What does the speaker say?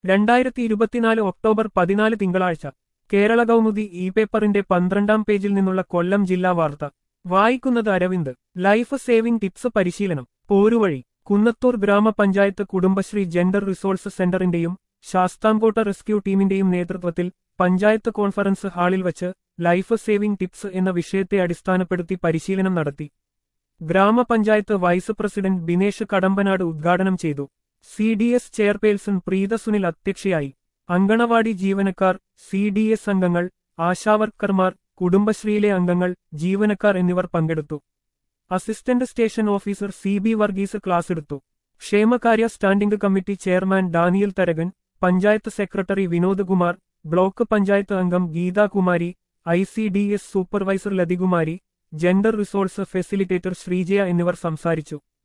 രണ്ടായിരത്തി ഇരുപത്തിനാല് ഒക്ടോബർ പതിനാല് തിങ്കളാഴ്ച കേരള കൗമുദി ഇ പേപ്പറിന്റെ പന്ത്രണ്ടാം പേജിൽ നിന്നുള്ള കൊല്ലം ജില്ലാ വാർത്ത വായിക്കുന്നത് അരവിന്ദ് ലൈഫ് സേവിംഗ് ടിപ്സ് പരിശീലനം പോരുവഴി കുന്നത്തൂർ ഗ്രാമപഞ്ചായത്ത് കുടുംബശ്രീ ജെൻഡർ റിസോഴ്സ് സെന്ററിന്റെയും ശാസ്താംകോട്ട റെസ്ക്യൂ ടീമിന്റെയും നേതൃത്വത്തിൽ പഞ്ചായത്ത് കോൺഫറൻസ് ഹാളിൽ വച്ച് ലൈഫ് സേവിംഗ് ടിപ്സ് എന്ന വിഷയത്തെ അടിസ്ഥാനപ്പെടുത്തി പരിശീലനം നടത്തി ഗ്രാമപഞ്ചായത്ത് വൈസ് പ്രസിഡന്റ് ബിനേഷ് കടമ്പനാട് ഉദ്ഘാടനം ചെയ്തു C D S chairperson Preetha Sunil അധ്യക്ഷയായി അങ്കണവാടി ജീവനക്കാർ സി ഡി എസ് അംഗങ്ങൾ ആശാവർക്കർമാർ കുടുംബശ്രീയിലെ അംഗങ്ങൾ ജീവനക്കാർ എന്നിവർ പങ്കെടുത്തു assistant station officer C B Varghese class എടുത്തു ക്ഷേമകാര്യ standing committee chairman Daniel Tharakan panchayat secretary Vinod Kumar block panchayat അംഗം Geethakumari I C D S supervisor Lathikumari gender resource facilitator Sreejaya എന്നിവർ സംസാരിച്ചു